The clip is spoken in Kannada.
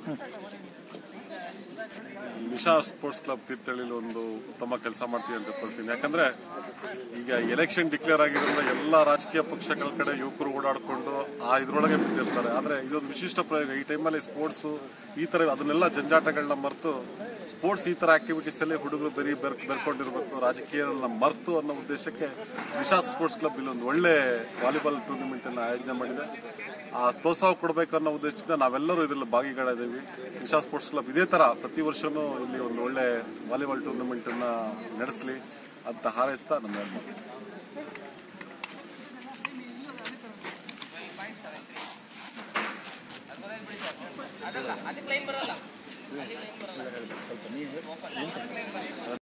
ನಿಶಾ ಸ್ಪೋರ್ಟ್ಸ್ ಕ್ಲಬ್ ತೀರ್ಥಹಳ್ಳಿಲಿ ಒಂದು ಉತ್ತಮ ಕೆಲಸ ಮಾಡ್ತೀವಿ ಅಂತ ಕೊಡ್ತೀನಿ ಯಾಕಂದ್ರೆ ಈಗ ಎಲೆಕ್ಷನ್ ಡಿಕ್ಲೇರ್ ಆಗಿರೋದ್ರಿಂದ ಎಲ್ಲ ರಾಜಕೀಯ ಪಕ್ಷಗಳ ಕಡೆ ಯುವಕರು ಓಡಾಡ್ಕೊಂಡು ಆ ಇದ್ರೊಳಗೆ ಬಿದ್ದಿರ್ತಾರೆ ಆದ್ರೆ ಇದೊಂದು ವಿಶಿಷ್ಟ ಪ್ರಯೋಗ ಈ ಟೈಮಲ್ಲಿ ಸ್ಪೋರ್ಟ್ಸ್ ಈ ತರ ಅದನ್ನೆಲ್ಲ ಜಂಜಾಟಗಳನ್ನ ಮರೆತು ಸ್ಪೋರ್ಟ್ಸ್ ಈ ತರ ಆಕ್ಟಿವಿಟೀಸ್ ಅಲ್ಲಿ ಹುಡುಗರು ಬರೀ ಬೆರ್ ಬೆರ್ಕೊಂಡಿರ್ಬೇಕು ರಾಜಕೀಯಗಳನ್ನ ಮರೆತು ಅನ್ನೋ ಉದ್ದೇಶಕ್ಕೆ ನಿಶಾದ್ ಸ್ಪೋರ್ಟ್ಸ್ ಕ್ಲಬ್ ಇಲ್ಲಿ ಒಂದು ಒಳ್ಳೆ ವಾಲಿಬಾಲ್ ಟೂರ್ನಿಮೆಂಟ್ ಅನ್ನು ಆಯೋಜನೆ ಮಾಡಿದೆ ಆ ಪ್ರೋತ್ಸಾಹ ಕೊಡಬೇಕು ಅನ್ನೋ ಉದ್ದೇಶದಿಂದ ನಾವೆಲ್ಲರೂ ಇದರಲ್ಲಿ ಭಾಗಿಗಳಿದ್ದೀವಿ ನಿಶಾ ಸ್ಪೋರ್ಟ್ಸ್ ಕ್ಲಬ್ ಇದೇ ತರ ಪ್ರತಿ ವರ್ಷನೂ ಇಲ್ಲಿ ಒಂದು ಒಳ್ಳೆ ವಾಲಿಬಾಲ್ ಟೂರ್ನಮೆಂಟ್ ಅನ್ನ ನಡೆಸಲಿ ಅಂತ ಹಾರೈಸ್ತಾ ನಮ್ಮ ಅದಕ್ಕೆ ಲೈನ್ ಬರಲ್ಲ